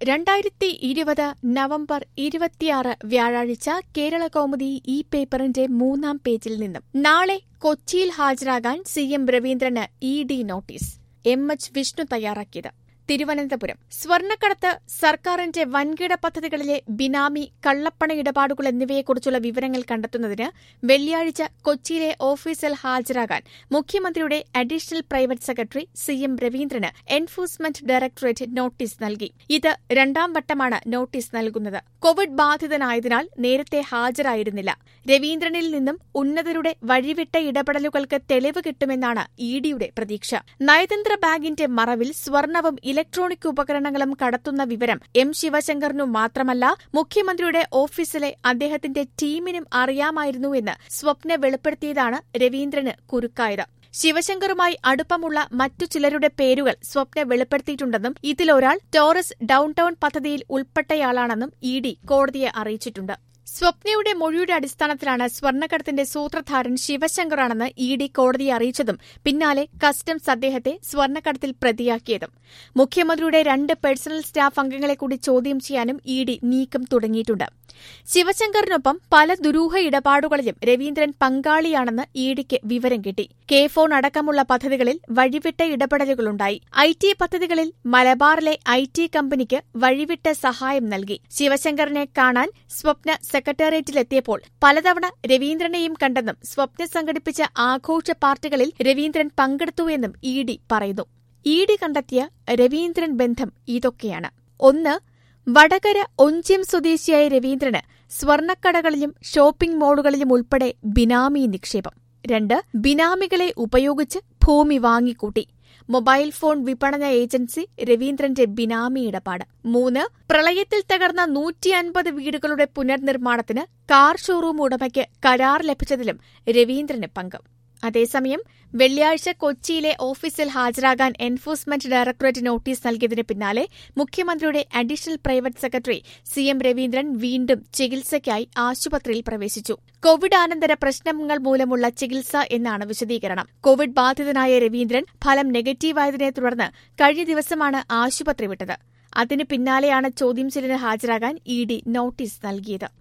രണ്ടായിരത്തി ഇരുപത് നവംബർ ഇരുപത്തിയാറ് വ്യാഴാഴ്ച കേരള കൗമുദി ഈ പേപ്പറിന്റെ മൂന്നാം പേജിൽ നിന്നും നാളെ കൊച്ചിയിൽ ഹാജരാകാൻ സി എം രവീന്ദ്രന് E D notice M H Vishnu തയ്യാറാക്കിയത് തിരുവനന്തപുരം സ്വർണ്ണക്കടത്ത് സർക്കാരിന്റെ വൻകിട പദ്ധതികളിലെ ബിനാമി കള്ളപ്പണ ഇടപാടുകൾ എന്നിവയെക്കുറിച്ചുള്ള വിവരങ്ങൾ കണ്ടെത്തുന്നതിന് വെള്ളിയാഴ്ച കൊച്ചിയിലെ ഓഫീസിൽ ഹാജരാകാൻ മുഖ്യമന്ത്രിയുടെ additional private secretary C M രവീന്ദ്രന് എൻഫോഴ്സ്മെന്റ് ഡയറക്ടറേറ്റ് നോട്ടീസ് നൽകി ഇത് രണ്ടാം വട്ടമാണ് നോട്ടീസ് നൽകുന്നത് കോവിഡ് ബാധിതനായതിനാൽ നേരത്തെ ഹാജരായിരുന്നില്ല രവീന്ദ്രനിൽ നിന്നും ഉന്നതരുടെ വഴിവിട്ട ഇടപെടലുകൾക്ക് തെളിവ് കിട്ടുമെന്നാണ് ഇ ഡിയുടെ പ്രതീക്ഷ നയതന്ത്ര ബാഗിന്റെ മറവിൽ സ്വർണവും ഇലക്ട്രോണിക് ഉപകരണങ്ങളും കടത്തുന്ന വിവരം എം ശിവശങ്കറിനു മാത്രമല്ല മുഖ്യമന്ത്രിയുടെ ഓഫീസിലെ അദ്ദേഹത്തിന്റെ ടീമിനും അറിയാമായിരുന്നുവെന്ന് സ്വപ്ന വെളിപ്പെടുത്തിയതാണ് രവീന്ദ്രന് കുരുക്കായത് ശിവശങ്കറുമായി അടുപ്പമുള്ള മറ്റു ചിലരുടെ പേരുകൾ സ്വപ്ന വെളിപ്പെടുത്തിയിട്ടുണ്ടെന്നും ഇതിലൊരാൾ ടോറസ് ഡൌൺടൌൺ പദ്ധതിയിൽ ഉൾപ്പെട്ടയാളാണെന്നും ഇ ഡി കോടതിയെ അറിയിച്ചിട്ടുണ്ട് സ്വപ്നയുടെ മൊഴിയുടെ അടിസ്ഥാനത്തിലാണ് സ്വർണ്ണക്കടത്തിന്റെ സൂത്രധാരൻ ശിവശങ്കറാണെന്ന് ഇ ഡി കോടതിയെ അറിയിച്ചതും പിന്നാലെ കസ്റ്റംസ് അദ്ദേഹത്തെ സ്വർണ്ണക്കടത്തിൽ പ്രതിയാക്കിയതും മുഖ്യമന്ത്രിയുടെ രണ്ട് പേഴ്സണൽ സ്റ്റാഫ് അംഗങ്ങളെ കൂടി ചോദ്യം ചെയ്യാനും ഇ ഡി നീക്കം തുടങ്ങിയിട്ടുണ്ട് ശിവശങ്കറിനൊപ്പം പല ദുരൂഹ ഇടപാടുകളിലും രവീന്ദ്രൻ പങ്കാളിയാണെന്ന് ഇ ഡിക്ക് വിവരം കിട്ടി കെ ഫോൺ അടക്കമുള്ള പദ്ധതികളിൽ വഴിവിട്ട ഇടപെടലുകളുണ്ടായി ഐ ടി പദ്ധതികളിൽ മലബാറിലെ ഐ ടി കമ്പനിക്ക് വഴിവിട്ട സഹായം നൽകി ശിവശങ്കറിനെ കാണാൻ സ്വപ്ന സെക്രട്ടേറിയറ്റിലെത്തിയപ്പോൾ പലതവണ രവീന്ദ്രനെയും കണ്ടെന്നും സ്വപ്ന സംഘടിപ്പിച്ച ആഘോഷ പാർട്ടികളിൽ രവീന്ദ്രൻ പങ്കെടുത്തുവെന്നും ഇ ഡി പറയുന്നു ഇ ഡി കണ്ടെത്തിയ രവീന്ദ്രൻ ബന്ധം ഇതൊക്കെയാണ് ഒന്ന് വടകര ഒഞ്ചിയം സ്വദേശിയായ രവീന്ദ്രന് സ്വർണ്ണക്കടകളിലും ഷോപ്പിംഗ് മാളുകളിലും ഉൾപ്പെടെ ബിനാമി നിക്ഷേപം രണ്ട് ബിനാമികളെ ഉപയോഗിച്ച് ഭൂമി വാങ്ങിക്കൂട്ടി മൊബൈൽ ഫോൺ വിപണന ഏജൻസി രവീന്ദ്രന്റെ ബിനാമി ഇടപാട് മൂന്ന് പ്രളയത്തിൽ തകർന്ന നൂറ്റി അൻപത് വീടുകളുടെ പുനർനിർമ്മാണത്തിന് കാർ ഷോറൂം ഉടമയ്ക്ക് കരാർ ലഭിച്ചതിലും രവീന്ദ്രന് പങ്ക് അതേസമയം വെള്ളിയാഴ്ച കൊച്ചിയിലെ ഓഫീസിൽ ഹാജരാകാൻ എൻഫോഴ്സ്മെന്റ് ഡയറക്ടറേറ്റ് നോട്ടീസ് നൽകിയതിന് പിന്നാലെ മുഖ്യമന്ത്രിയുടെ additional private secretary C M Raveendran വീണ്ടും ചികിത്സയ്ക്കായി ആശുപത്രിയിൽ പ്രവേശിച്ചു കോവിഡ് അനന്തര പ്രശ്നങ്ങൾ മൂലമുള്ള ചികിത്സ എന്നാണ് വിശദീകരണം കോവിഡ് ബാധിതനായ രവീന്ദ്രൻ ഫലം നെഗറ്റീവായതിനെ തുടർന്ന് കഴിഞ്ഞ ദിവസമാണ് ആശുപത്രി വിട്ടത് അതിന് പിന്നാലെയാണ് ചോദ്യം ചെയ്യലിന് ഹാജരാകാൻ ഇ ഡി നോട്ടീസ് നൽകിയത്